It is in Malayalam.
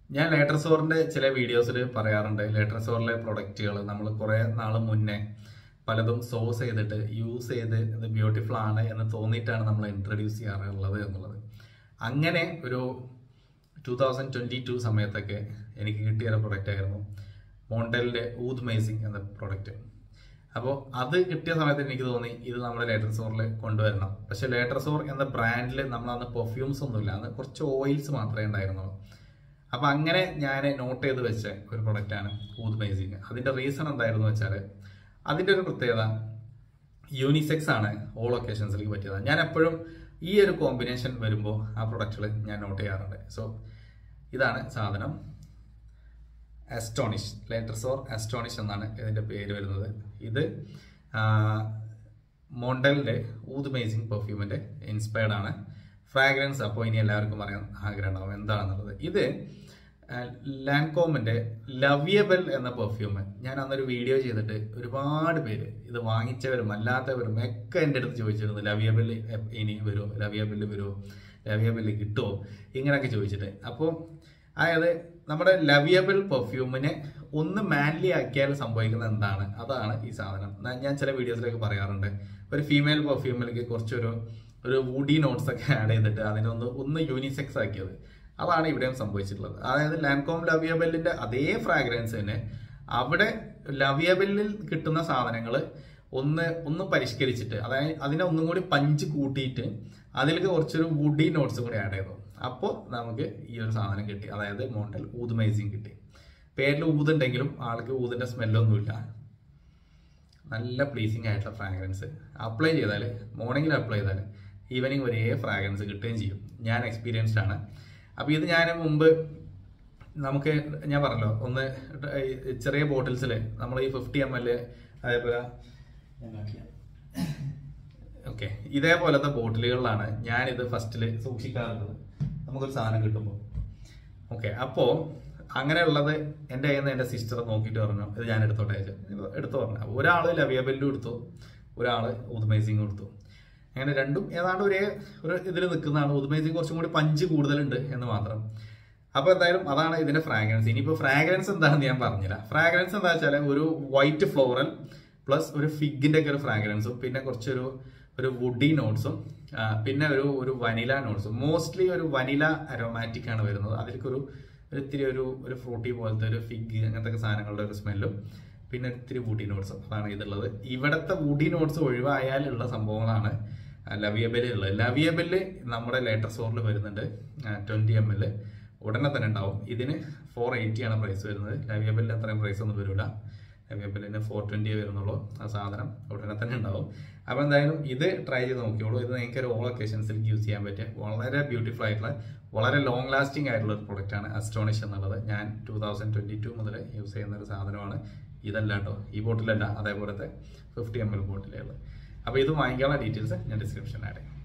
ഞാൻ ലേറ്റർസോറിന്റെ ചില വീഡിയോസിൽ പറയാറുണ്ട് ലേറ്റർസോറിലെ പ്രൊഡക്റ്റുകൾ നമ്മൾ കുറെ നാൾ മുന്നേ പലതും സോഴ്സ് ചെയ്തിട്ട് യൂസ് ചെയ്ത് ഇത് ബ്യൂട്ടിഫുൾ ആണ് എന്ന് തോന്നിയിട്ടാണ് നമ്മൾ ഇൻട്രൊഡ്യൂസ് ചെയ്യാറുള്ളത് എന്നുള്ളത് അങ്ങനെ ഒരു ടൂ തൗസൻഡ് ട്വന്റി ടു സമയത്തൊക്കെ എനിക്ക് കിട്ടിയ ഒരു പ്രൊഡക്റ്റ് ആയിരുന്നു മോണ്ടലിന്റെ ഊദ് മേസിംഗ് എന്ന പ്രൊഡക്റ്റ് അപ്പോൾ അത് കിട്ടിയ സമയത്ത് എനിക്ക് തോന്നി ഇത് നമ്മുടെ ലേറ്റർ സോറിൽ കൊണ്ടുവരണം പക്ഷെ ലേറ്റർ സോർ എന്ന ബ്രാൻഡിൽ നമ്മൾ അന്ന് പെർഫ്യൂംസ് ഒന്നുമില്ല അന്ന് കുറച്ച് ഓയിൽസ് മാത്രമേ ഉണ്ടായിരുന്നുള്ളൂ അപ്പൊ അങ്ങനെ ഞാൻ നോട്ട് ചെയ്ത് വെച്ച ഒരു പ്രൊഡക്റ്റാണ് ഊദ് മേസിംഗ് അതിന്റെ റീസൺ എന്തായിരുന്നു വെച്ചാൽ അതിന്റെ ഒരു പ്രത്യേകത യൂണിസെക്സ് ആണ് ഓൾ ഒക്കേഷൻസിലേക്ക് പറ്റിയത് ഞാൻ എപ്പോഴും ഈ ഒരു കോമ്പിനേഷൻ വരുമ്പോൾ ആ പ്രൊഡക്റ്റുകൾ ഞാൻ നോട്ട് ചെയ്യാറുണ്ട് സോ ഇതാണ് സാധനം അസ്റ്റോണിഷ് ലേറ്റർസോർ അസ്റ്റോണിഷ് എന്നാണ് ഇതിന്റെ പേര് വരുന്നത് ഇത് മോണ്ടലിന്റെ ഊദ് മേസിംഗ് പെർഫ്യൂമിന്റെ ഇൻസ്പയർഡ് ആണ് ഫ്രാഗ്രൻസ് അപ്പോൾ ഇനി എല്ലാവർക്കും പറയാൻ ആഗ്രഹം ഉണ്ടാവും എന്താണെന്നുള്ളത് ഇത് ലാൻകോമിന്റെ ലവ്യബൽ എന്ന പെർഫ്യൂം ഞാൻ അന്നൊരു വീഡിയോ ചെയ്തിട്ട് ഒരുപാട് പേര് ഇത് വാങ്ങിച്ചവരും അല്ലാത്തവരും ഒക്കെ എൻ്റെ അടുത്ത് ചോദിച്ചിരുന്നു ലവ്യബിൽ ഇനി വരുമോ ലവ്യബിൽ വരുമോ ലവ്യബിൽ കിട്ടുമോ ഇങ്ങനെയൊക്കെ ചോദിച്ചിട്ട് അപ്പോൾ അതായത് നമ്മുടെ ലവിയബിൾ പെർഫ്യൂമിനെ ഒന്ന് മാൻലി ആക്കിയാൽ സംഭവിക്കുന്നത് എന്താണ് അതാണ് ഈ സാധനം ന- ഞാൻ ചില വീഡിയോസിലൊക്കെ പറയാറുണ്ട് ഒരു ഫീമെയിൽ പെർഫ്യൂമിലേക്ക് കുറച്ചൊരു ഒരു വുഡി നോട്ട്സ് ഒക്കെ ആഡ് ചെയ്തിട്ട് അതിനെ ഒന്ന് ഒന്ന് യൂണിസെക്സ് ആക്കിയത് അതാണ് ഇവിടെയും സംഭവിച്ചിട്ടുള്ളത് അതായത് ലാൻകോം ലവിയബെല്ലിന്റെ അതേ ഫ്രാഗ്രൻസ് തന്നെ അവിടെ ലവിയബെല്ലിൽ കിട്ടുന്ന സാധനങ്ങൾ ഒന്ന് ഒന്ന് പരിഷ്കരിച്ചിട്ട് അതായത് അതിനെ ഒന്നും കൂടി പഞ്ച് കൂട്ടിയിട്ട് അതിലേക്ക് കുറച്ചൊരു വുഡി നോട്ട്സ് കൂടി ആഡ് ചെയ്തു അപ്പോൾ നമുക്ക് ഈ ഒരു സാധനം കിട്ടി അതായത് മോണ്ടൽ ഊത് മേസിങ് കിട്ടി പേരിൽ ഊതുണ്ടെങ്കിലും ആൾക്ക് ഊതിന്റെ സ്മെല്ലൊന്നുമില്ല നല്ല പ്ലീസിങ് ആയിട്ടുള്ള ഫ്രാഗ്രൻസ് അപ്ലൈ ചെയ്താൽ മോർണിംഗിൽ അപ്ലൈ ചെയ്താൽ ഈവനിങ് ഒരേ ഫ്രാഗ്രൻസ് കിട്ടുകയും ചെയ്യും ഞാൻ എക്സ്പീരിയൻസ്ഡ് ആണ് അപ്പോൾ ഇത് ഞാൻ മുമ്പ് നമുക്ക് ഞാൻ പറഞ്ഞല്ലോ ഒന്ന് ഈ ചെറിയ ബോട്ടിൽസിൽ നമ്മൾ ഈ ഫിഫ്റ്റി എം എൽ അതേപോലെ ഞാൻ കാണിക്കാം ഓക്കെ ഇതേപോലത്തെ ബോട്ടിലുകളിലാണ് ഞാനിത് ഫസ്റ്റിൽ സൂക്ഷിക്കാറുള്ളത് നമുക്കൊരു സാധനം കിട്ടുമ്പോൾ ഓക്കെ അപ്പോൾ അങ്ങനെയുള്ളത് എൻ്റെ കയ്യിൽ നിന്ന് എൻ്റെ സിസ്റ്റർ നോക്കിയിട്ട് പറഞ്ഞു ഇത് ഞാൻ എടുത്തോട്ടെ ചോദിച്ചു. എടുത്തു പറഞ്ഞു ഒരാൾ ലവിയബെല്ലും എടുത്തു ഒരാൾ ഉദ്മേസിംഗ് എടുത്തു അങ്ങനെ രണ്ടും ഏതാണ്ട് ഒരേ ഒരു ഇതിൽ നിൽക്കുന്നതാണ് ഉദ്മേസിംഗ് കുറച്ചും കൂടി പഞ്ച് കൂടുതലുണ്ട് എന്ന് മാത്രം അപ്പൊ എന്തായാലും അതാണ് ഇതിന്റെ ഫ്രാഗ്രൻസ് ഇനിയിപ്പോ ഫ്രാഗ്രൻസ് എന്താണെന്ന് ഞാൻ പറഞ്ഞില്ല ഫ്രാഗ്രൻസ് എന്താ വെച്ചാൽ ഒരു വൈറ്റ് ഫ്ലോറൽ പ്ലസ് ഒരു ഫിഗിന്റെ ഒക്കെ ഒരു ഫ്രാഗ്രൻസും പിന്നെ കുറച്ചൊരു ഒരു വുഡി നോട്ട്സും പിന്നെ ഒരു ഒരു വനില നോട്ട്സും മോസ്റ്റ്ലി ഒരു വനില അരോമാറ്റിക് ആണ് വരുന്നത് അതിലേക്ക് ഒരു ഒരു ഇത്തിരി ഒരു ഒരു ഫ്രൂട്ടി പോലത്തെ ഒരു ഫിഗ് അങ്ങനത്തെ ഒക്കെ സാധനങ്ങളുടെ ഒരു സ്മെല്ലും പിന്നെ ഇത്തിരി വുഡി നോട്ട്സും അതാണ് ഇതുള്ളത് ഇവിടുത്തെ വുഡി നോട്ട്സ് ഒഴിവായാലുള്ള സംഭവങ്ങളാണ് ലവിയബെല്ലിൽ ഉള്ളത് ലവിയബെല്ല് നമ്മുടെ ലേറ്റർ സ്റ്റോറിൽ വരുന്നുണ്ട് ട്വന്റി എം എൽ ഉടനെ തന്നെ ഉണ്ടാവും ഇതിന് ഫോർ എയ്റ്റി ആണ് പ്രൈസ് വരുന്നത് ലവിയബെല്ലിന് അത്രയും പ്രൈസ് ഒന്നും വരില്ല ലവിയബെല്ലിന് ഫോർ ട്വന്റി വരുന്നുള്ളൂ ആ സാധനം ഉടനെ തന്നെ ഉണ്ടാവും അപ്പോൾ എന്തായാലും ഇത് ട്രൈ ചെയ്ത് നോക്കിയോളൂ ഇത് നിങ്ങൾക്ക് ഒരു ഓൾ ഒക്കേഷൻസിൽ യൂസ് ചെയ്യാൻ പറ്റിയ വളരെ ബ്യൂട്ടിഫുൾ ആയിട്ടുള്ള വളരെ ലോങ് ലാസ്റ്റിംഗ് ആയിട്ടുള്ള ഒരു പ്രൊഡക്റ്റ് ആണ് അസ്റ്റോണിഷ് എന്നുള്ളത് ഞാൻ ടൂ തൗസൻഡ് ട്വന്റി ടു മുതൽ യൂസ് ചെയ്യുന്ന ഒരു സാധനമാണ് ഇതല്ല കേട്ടോ ഈ ബോട്ടിലല്ല അതേപോലത്തെ ഫിഫ്റ്റി എം എൽ ബോട്ടിലുള്ളത് അപ്പോൾ ഇത് വാങ്ങിക്കാനുള്ള ഡീറ്റെയിൽസ് ഞാൻ ഡിസ്ക്രിപ്ഷനിൽ ആഡ് ചെയ്യാം